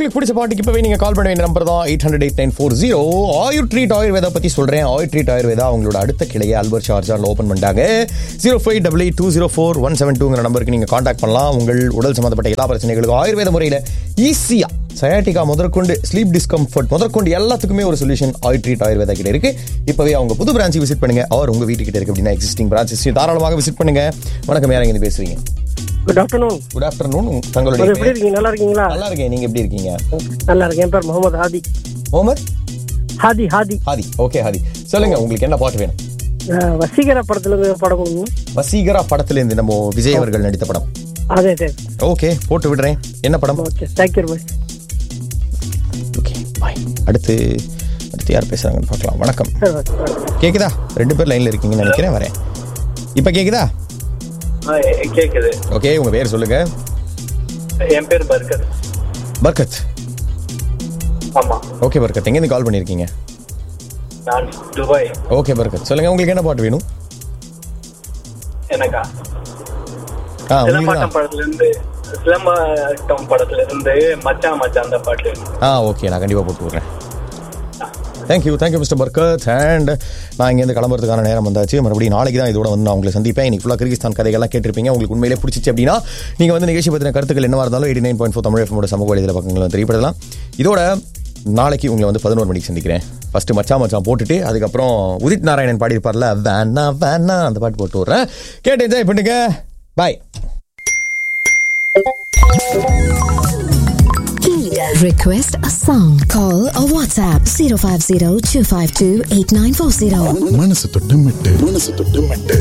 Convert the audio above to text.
உங்களுக்கு பிடிச்ச பாட்டுக்கு இப்பவே நீங்க கால் பண்ண வேண்டிய நம்பர் தான் eight hundred eight nine four zero Ayur treat Ayurveda பத்தி சொல்றேன் ஆயுர் ட்ரீட் ஆயுர்வேதா அவங்களோட அடுத்த கிளையை அல்பர் ஷார்ஜால ஓப்பன் பண்ணிட்டாங்க zero five double eight two zero four one seven டூங்கிற நம்பருக்கு நீங்க காண்டாக்ட் பண்ணலாம் உங்கள் உடல் சம்பந்தப்பட்ட எல்லா பிரச்சனைகளுக்கும் ஆயுர்வேத முறையில் ஈஸியா சயாட்டிகா முதற்கொண்டு ஸ்லீப் டிஸ்கம்ஃபர்ட் முதற்கொண்டு எல்லாத்துக்குமே ஒரு சொல்யூஷன் ஆயுர் ட்ரீட் ஆயுர்வேதா கிட்ட இருக்கு இப்பவே அவங்க புது பிரான்ச்சு விசிட் பண்ணுங்க அவர் உங்க வீட்டுக்கிட்ட இருக்கு அப்படின்னா எக்ஸிஸ்டிங் பிரான்ச்சஸ் தாராளமாக விசிட் பண்ணுங்க வணக்கம் யார் இருந்து பேசுறீங்க குட் ஆஃப்டர்நூன் குட் ஆஃப்டர்நூன் தங்களுடைய எப்படி பேர்? இருக்கீங்க நல்லா இருக்கீங்களா நல்லா இருக்கேன் நீங்க எப்படி இருக்கீங்க நல்லா இருக்கேன் என் பேர் முகமது ஹாதி முகமது ஹாதி ஹாதி ஹாதி ஓகே ஹாதி சொல்லுங்க உங்களுக்கு என்ன பாட்டு வேணும் அஹ், வசீகரா படத்துல இருந்து படம் கொடுங்க வசீகரா படத்துல இருந்து நம்ம விஜய் அவர்கள் நடித்த படம் அதே சரி ஓகே போட்டு விடுறேன் என்ன படம் okay thank you bye okay bye அடுத்து அடுத்து யார் பேசுறாங்கன்னு பார்க்கலாம் வணக்கம் சரி ஓகே bye. கேக்குதா ரெண்டு பேர் லைன்ல இருக்கீங்கன்னு நினைக்கிறேன் வரேன் இப்ப கேக்குதா ஆ, எ- கேக்குது ஓகே உங்க பேர் சொல்லுங்க என் பேர் பர்கர் பர்கத் ஆமா ஓகே பர்கத் எங்கேருந்து கால் பண்ணியிருக்கீங்க நான் துபாய் ஓகே பர்கத் சொல்லுங்க உங்களுக்கு என்ன பாட்டு வேணும் எனக்கா ஆ உங்களுக்கு சிலம்பாட்டம் தான் படத்துல இருந்து சிலம்பாட்டம் படத்துல இருந்து மச்சான் மச்சான் அந்த பாட்டு ஆ ஓகே நான் கண்டிப்பாக போட்டு விட்றேன் thank you thank you mister Barkat and நான் இங்கேருந்து கிளம்புறதுக்கான நேரம் வந்தாச்சு மறுபடியும் நாளைக்கு தான் இதோட வந்து நான் உங்களை சந்திப்பேன் இன்னைக்கு ஃபுல்லாக கிர்கிஸ்தான் கதைகள்லாம் கேட்டிருப்பீங்க உங்களுக்கு உண்மையிலே பிடிச்சிச்சு அப்படின்னா நீங்கள் வந்து நிகழ்ச்சி பற்றின கருத்துக்கள் என்னவா இருந்தாலும் eighty nine point four Tamil எஃப்எமோட சமூக வலைதள பக்கங்களை தெரியப்படுத்தலாம் இதோட நாளைக்கு உங்களை வந்து பதினோரு மணிக்கு சந்திக்கிறேன் ஃபர்ஸ்ட் மச்சான் மச்சான் போட்டுட்டு அதுக்கப்புறம் உதித் நாராயணன் பாடியிருப்பார்ல வேணா வேணா அந்த பாட்டு போட்டு விட்றேன் கேட்டு என்ஜாய் பண்ணுங்க பாய் Request a song. Call or WhatsApp 050 252 8940. மனசு தொட்டு மெட்டு மனசு தொட்டு மெட்டு